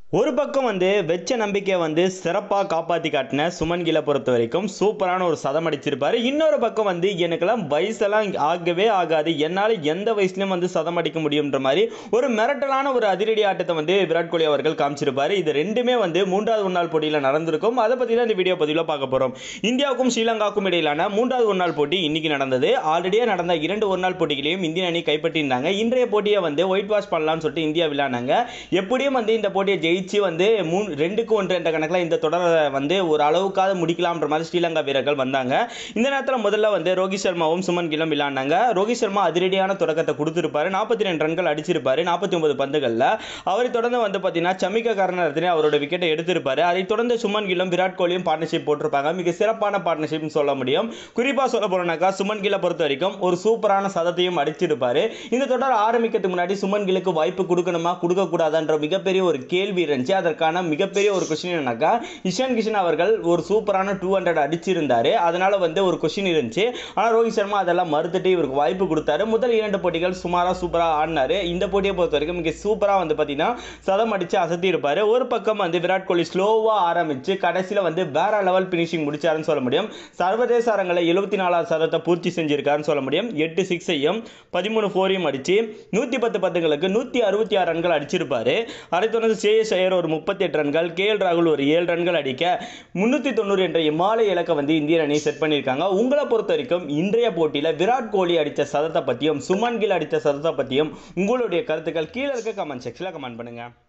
ஒரு பக்கம் வந்து வெச்ச நம்பிக்கையை வந்து சிறப்பாக காப்பாற்றி காட்டின சுமன் கிலை பொறுத்த வரைக்கும் சூப்பரான ஒரு சதம் அடிச்சிருப்பாரு இன்னொரு பக்கம் வந்து எனக்கெல்லாம் வயசெல்லாம் ஆகவே ஆகாது என்னால் எந்த வயசுலையும் வந்து சதம் அடிக்க முடியுன்ற மாதிரி ஒரு மிரட்டலான ஒரு அதிரடி ஆட்டத்தை வந்து விராட் கோலி அவர்கள் காமிச்சிருப்பாரு இது ரெண்டுமே வந்து மூன்றாவது ஒரு நாள் போட்டியில் நடந்திருக்கும் அதை பற்றி தான் இந்த வீடியோ பதிவில் பார்க்க போகிறோம் இந்தியாவுக்கும் ஸ்ரீலங்காவுக்கும் இடையிலான மூன்றாவது ஒரு நாள் போட்டி இன்னைக்கு நடந்தது ஆல்ரெடியே நடந்த இரண்டு ஒரு நாள் போட்டிகளையும் இந்திய அணி கைப்பற்றியிருந்தாங்க இன்றைய போட்டியை வந்து ஒயிட் வாஷ் பண்ணலாம்னு சொல்லிட்டு இந்தியா விளையாடினாங்க எப்படியும் வந்து இந்த போட்டியை ஜெயிச்சு வந்து மூணு ரெண்டுக்கு ஒன்று என்ற கணக்கில் இந்த தொடரை வந்து ஒரு அளவுக்காவது முடிக்கலாம்ன்ற மாதிரி ஸ்ரீலங்கா வீரர்கள் வந்தாங்க இந்த நேரத்தில் முதல்ல வந்து ரோஹித் சர்மாவும் சுமன் கிலும் விளையாடினாங்க ரோஹித் சர்மா அதிரடியான தொடக்கத்தை கொடுத்திருப்பாரு நாற்பத்தி ரெண்டு ரன்கள் அடிச்சிருப்பாரு நாற்பத்தி ஒன்பது பந்துகளில் அவரை தொடர்ந்து வந்து பார்த்தீங்கன்னா சமிக்க காரணத்தினே அவரோட விக்கெட்டை எடுத்திருப்பாரு அதைத் தொடர்ந்து சுமன் கிலும் விராட் கோலியும் பார்ட்னர்ஷிப் போட்டிருப்பாங்க மிக சிறப்பான பார்ட்னர்ஷிப்னு சொல்ல முடியும் குறிப்பாக சொல்ல போனோம்னாக்கா சுமன் கிலை பொறுத்த வரைக்கும் ஒரு சூப்பரான சதத்தையும் அடிச்சிருப்பாரு இந்த தொடர் ஆரம்பிக்கிறதுக்கு முன்னாடி சுமன் கிலுக்கு வாய்ப்பு கொடுக்கணுமா கொடுக்கக்கூடாதான்ற மிகப்பெரிய ஒரு கேள்வி இருந்துச்சு அதற்கான மிகப்பெரிய ஒரு கொஸ்டின் என்னன்னாக்கா இஷான் கிஷன் அவர்கள் ஒரு சூப்பரான டூ ஹண்ட்ரட் அடிச்சிருந்தாரு அதனால வந்து ஒரு கொஸ்டின் இருந்துச்சு ஆனால் ரோஹித் சர்மா அதெல்லாம் மறுத்துட்டு இவருக்கு வாய்ப்பு கொடுத்தாரு முதல் இரண்டு போட்டிகள் சுமாராக சூப்பராக ஆடினாரு இந்த போட்டியை பொறுத்த வரைக்கும் மிக சூப்பராக வந்து பார்த்தீங்கன்னா சதம் அடிச்சு அசத்தி இருப்பாரு ஒரு பக்கம் வந்து விராட் கோலி ஸ்லோவாக ஆரம்பிச்சு கடைசியில் வந்து வேற லெவல் பினிஷிங் முடிச்சாருன்னு சொல்ல முடியும் சர்வதேச அரங்கில் எழுபத்தி நாலாவது சதத்தை பூர்த்தி செஞ்சிருக்காருன்னு சொல்ல முடியும் எட்டு சிக்ஸையும் பதிமூணு ஃபோரையும் அடிச்சு நூற்றி பத்து பத்துங்களுக்கு நூற்றி அறுபத்தி ஆறு ரன்கள் அடிச்சிருப்பாரு அதைத் தொடர்ந்து சேஎஸ் ஐயர் ஒரு முப்பத்தி எட்டு ரன்கள் கே எல் ராகுல் ஒரு ஏழு ரன்கள் அடிக்க முன்னூற்றி தொண்ணூறு என்ற இமாலய இலக்கை வந்து இந்திய அணி செட் பண்ணியிருக்காங்க உங்களை பொறுத்த வரைக்கும் இன்றைய போட்டியில் விராட் கோலி அடித்த சதத்தை பற்றியும் சுமன் கில் அடித்த சதத்தை பற்றியும் உங்களுடைய கருத்துக்கள் கீழே இருக்க கமெண்ட் செக்ஷனில் கமெண்ட் பண்ணுங்கள்